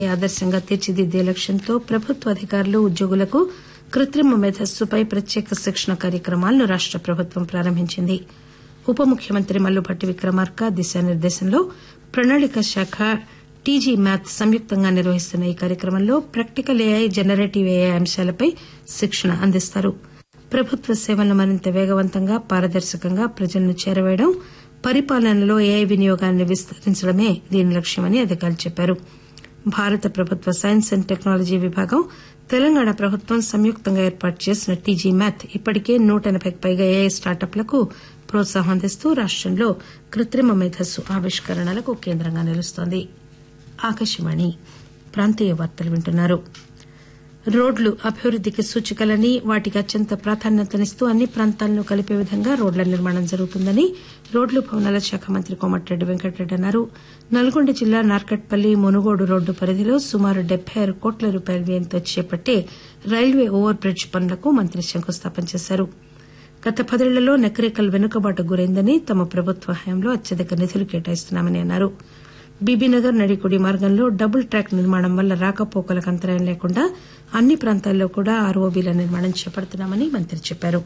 ఆదర్శంగా తీర్చిదిద్దే లక్ష్యంతో ప్రభుత్వ అధికారులు ఉద్యోగులకు కృత్రిమ మేధస్సుపై ప్రత్యేక శిక్షణ కార్యక్రమాలను రాష్ట ప్రభుత్వం ప్రారంభించింది ఉప ముఖ్యమంత్రి మల్లుభట్టి విక్రమార్క దిశానిర్దేశంలో ప్రణాళిక శాఖ టీజీ మ్యాథ్ సంయుక్తంగా నిర్వహిస్తున్న ఈ కార్యక్రమంలో ప్రాక్టికల్ ఏఐ జనరేటివ్ ఏఐ అంశాలపై శిక్షణ అందిస్తారు ప్రభుత్వ సేవలను మరింత వేగవంతంగా పారదర్శకంగా ప్రజలను చేరవేయడం పరిపాలనలో ఏఐ వినియోగాన్ని విస్తరించడమే దీని లక్ష్యమని అధికారులు చెప్పారు భారత ప్రభుత్వ సైన్స్ అండ్ టెక్నాలజీ విభాగం తెలంగాణ ప్రభుత్వం సంయుక్తంగా ఏర్పాటు చేసిన టీజీ మ్యాథ్ ఇప్పటికే నూట ఎనబైకి పైగా ఏఐ స్టార్టప్లకు ప్రోత్సాహం అందిస్తూ రాష్టంలో కృత్రిమ మేధస్సు ఆవిష్కరణలకు కేంద్రంగా నిలుస్తోంది ఆకాశవాణి ప్రాంతీయ వార్తలు వింటున్నారు రోడ్లు అభివృద్దికి సూచికలని వాటికి అత్యంత ప్రాధాన్యతనిస్తూ అన్ని ప్రాంతాలను కలిపే విధంగా రోడ్ల నిర్మాణం జరుగుతుందని రోడ్లు భవనాల శాఖ మంత్రి కోమటిరెడ్డి వెంకటరెడ్డి అన్నారు నల్గొండ జిల్లా నార్కట్పల్లి మునుగోడు రోడ్డు పరిధిలో సుమారు డెబ్బై ఆరు కోట్ల రూపాయల వ్యయంతో చేపట్టే రైల్వే ఓవర్ బ్రిడ్జ్ పనులకు మంత్రి శంకుస్థాపన చేశారు గత పదేళ్లలో నకిరేకల్ వెనుకబాటుకు గురైందని తమ ప్రభుత్వ హయాంలో అత్యధిక నిధులు కేటాయిస్తున్నామని అన్నారు బీబీనగర్ నడికుడి మార్గంలో డబుల్ ట్రాక్ నిర్మాణం వల్ల రాకపోకలకు అంతరాయం లేకుండా అన్ని ప్రాంతాల్లో కూడా ఆర్ఓబీల నిర్మాణం చేపడుతున్నామని మంత్రి చెప్పారు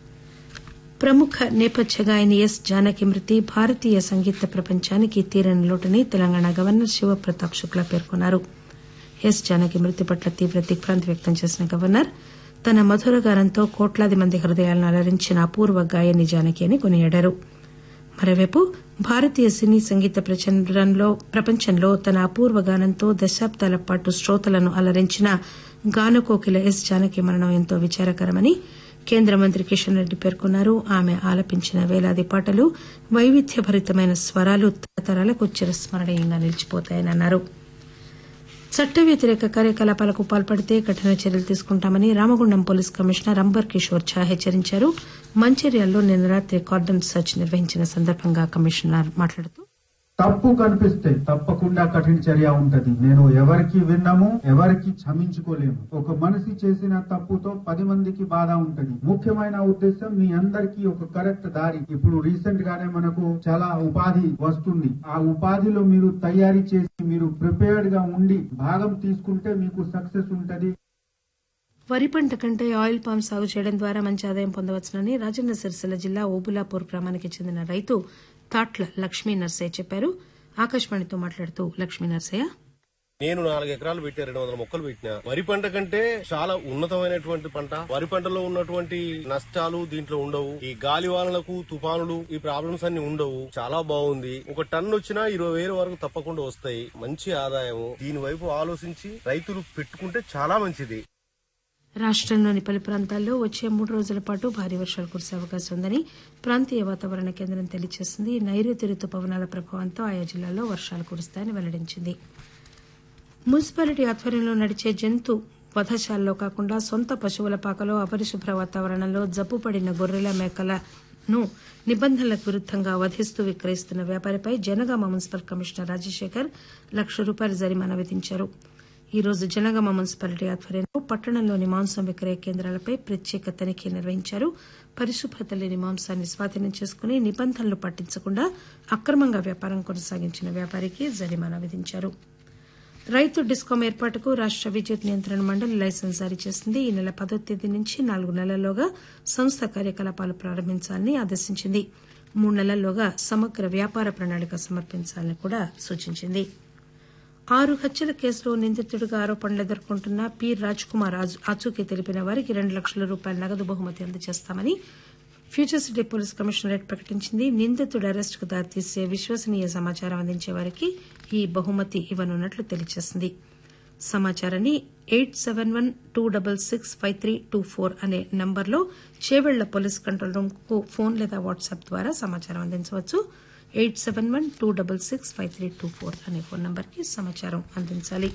ప్రముఖ నేపథ్య గాయని ఎస్ జానకి మృతి భారతీయ సంగీత ప్రపంచానికి తీరని లోటని తెలంగాణ గవర్నర్ శివప్రతాప్ శుక్లా పేర్కొన్నారు ఎస్ జానకి మృతి పట్ల తీవ్ర దిగ్భ్రాంతి వ్యక్తం చేసిన గవర్నర్ తన మధుర గానంతో కోట్లాది మంది హృదయాలను అలరించిన అపూర్వ గాయని జానకి అని కొనియాడారు మరోవైపు భారతీయ సినీ సంగీత ప్రచారంలో ప్రపంచంలో తన అపూర్వ గానంతో దశాబ్దాల పాటు శ్రోతలను అలరించిన గానకోకిల ఎస్ జానకి మరణం ఎంతో విచారకరమని కేంద్ర మంత్రి కిషన్ రెడ్డి పేర్కొన్నారు ఆమె ఆలపించిన వేలాది పాటలు వైవిధ్యభరితమైన స్వరాలు తరతరాలకు చిరస్మరణీయంగా నిలిచిపోతాయని అన్నారు చట్ట వ్యతిరేక కార్యకలాపాలకు పాల్పడితే కఠిన చర్యలు తీసుకుంటామని రామగుండం పోలీస్ కమిషనర్ అంబర్ కిషోర్ ఝా హెచ్చరించారు మంచిర్యాలలో నిన్న రాత్రి కార్డన్ సర్చ్ నిర్వహించిన సందర్భంగా కమిషనర్ మాట్లాడుతూ తప్పు కనిపిస్తే తప్పకుండా కఠిన చర్య ఉంటది నేను ఎవరికి విన్నాము ఎవరికి క్షమించుకోలేము ఒక మనిషి చేసిన తప్పుతో పది మందికి బాధ ఉంటది ముఖ్యమైన ఉద్దేశం మీ అందరికీ ఒక కరెక్ట్ దారి ఇప్పుడు రీసెంట్ గానే మనకు చాలా ఉపాధి వస్తుంది ఆ ఉపాధిలో మీరు తయారీ చేసి మీరు ప్రిపేర్డ్ గా ఉండి భాగం తీసుకుంటే మీకు సక్సెస్ ఉంటది వరి పంట కంటే ఆయిల్ పామ్ సాగు చేయడం ద్వారా మంచి ఆదాయం పొందవచ్చునని రాజన్న సిరిసిల్ల జిల్లా ఓబులాపూర్ గ్రామానికి చెందిన రైతు తాట్ల లక్ష్మీ నర్సయ్య చెప్పారు ఆకాశవాణితో మాట్లాడుతూ లక్ష్మీ నర్సయ్య నేను నాలుగు ఎకరాలు పెట్టి రెండు వందల మొక్కలు పెట్టిన వరి పంట కంటే చాలా ఉన్నతమైనటువంటి పంట వరి పంటలో ఉన్నటువంటి నష్టాలు దీంట్లో ఉండవు ఈ గాలి వానలకు తుఫానులు ఈ ప్రాబ్లమ్స్ అన్ని ఉండవు చాలా బాగుంది ఒక టన్ వచ్చినా ఇరవై వేల వరకు తప్పకుండా వస్తాయి మంచి ఆదాయం దీని వైపు ఆలోచించి రైతులు పెట్టుకుంటే చాలా మంచిది రాష్టంలోని పలు ప్రాంతాల్లో వచ్చే మూడు రోజుల పాటు భారీ వర్షాలు కురిసే అవకాశం ఉందని ప్రాంతీయ వాతావరణ కేంద్రం తెలియజేసింది నైరుతి రుతుపవనాల ప్రభావంతో ఆయా జిల్లాల్లో వర్షాలు కురుస్తాయని వెల్లడించింది మున్సిపాలిటీ ఆధ్వర్యంలో నడిచే జంతు వధశాలలో కాకుండా సొంత పశువుల పాకలో అపరిశుభ్ర వాతావరణంలో జబ్బుపడిన గొర్రెల మేకలను నిబంధనలకు విరుద్దంగా వధిస్తూ విక్రయిస్తున్న వ్యాపారిపై జనగామ మున్సిపల్ కమిషనర్ రాజశేఖర్ లక్ష రూపాయల జరిమానా విధించారు ఈ రోజు జనగామ మున్సిపాలిటీ ఆధ్వర్యంలో పట్టణంలోని మాంసం విక్రయ కేంద్రాలపై ప్రత్యేక తనిఖీ నిర్వహించారు పరిశుభ్రత లేని మాంసాన్ని స్వాధీనం చేసుకుని నిబంధనలు పాటించకుండా అక్రమంగా వ్యాపారం కొనసాగించిన వ్యాపారికి జరిమానా విధించారు రైతు డిస్కాం ఏర్పాటుకు రాష్ట విద్యుత్ నియంత్రణ మండలి లైసెన్స్ జారీ చేసింది ఈ నెల పదో తేదీ నుంచి నాలుగు నెలల్లోగా సంస్థ కార్యకలాపాలు ప్రారంభించాలని ఆదేశించింది మూడు నెలల్లోగా సమగ్ర వ్యాపార ప్రణాళిక సమర్పించాలని కూడా సూచించింది ఆరు హత్యల కేసులో నిందితుడిగా ఆరోపణలు ఎదుర్కొంటున్న పి రాజ్ కుమార్ ఆచూకీ తెలిపిన వారికి రెండు లక్షల రూపాయల నగదు బహుమతి అందజేస్తామని ఫ్యూచర్ సిటీ పోలీస్ కమిషనరేట్ ప్రకటించింది నిందితుడి అరెస్టుకు దారితీసే విశ్వసనీయ సమాచారం అందించే వారికి ఈ బహుమతి ఇవ్వనున్నట్లు తెలియజేసింది సమాచారాన్ని eight seven one two double six five three two four అనే నంబర్లో చేవెళ్ల పోలీస్ కంట్రోల్ రూమ్ కు ఫోన్ లేదా వాట్సాప్ ద్వారా సమాచారం అందించవచ్చు eight seven one two double six five three two four అనే ఫోన్ నంబర్కి సమాచారం అందించాలి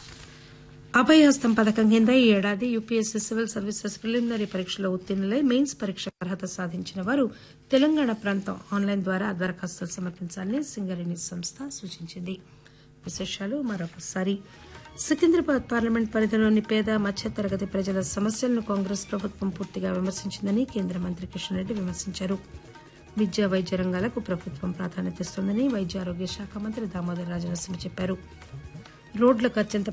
అభయహస్తం పథకం కింద ఈ ఏడాది యూపీఎస్సీ సివిల్ సర్వీసెస్ ప్రిలిమినరీ పరీక్షలో ఉత్తీర్ణులై మెయిన్స్ పరీక్ష అర్హత సాధించిన వారు తెలంగాణ ప్రాంతం ఆన్లైన్ ద్వారా దరఖాస్తులు సమర్పించాలని సింగరేణి సంస్థ సూచించింది విశేషాలు మరొకసారి సికింద్రాబాద్ పార్లమెంట్ పరిధిలోని పేద మధ్యతరగతి ప్రజల సమస్యలను కాంగ్రెస్ ప్రభుత్వం పూర్తిగా విమర్శించిందని కేంద్ర మంత్రి కిషన్ రెడ్డి విమర్శించారు విద్యా వైద్య రంగాలకు ప్రభుత్వం ప్రాధాన్యత ఇస్తోందని వైద్య ఆరోగ్య శాఖ మంత్రి దామోదర్ రాజనరసింహ చెప్పారు రోడ్లకు అత్యంత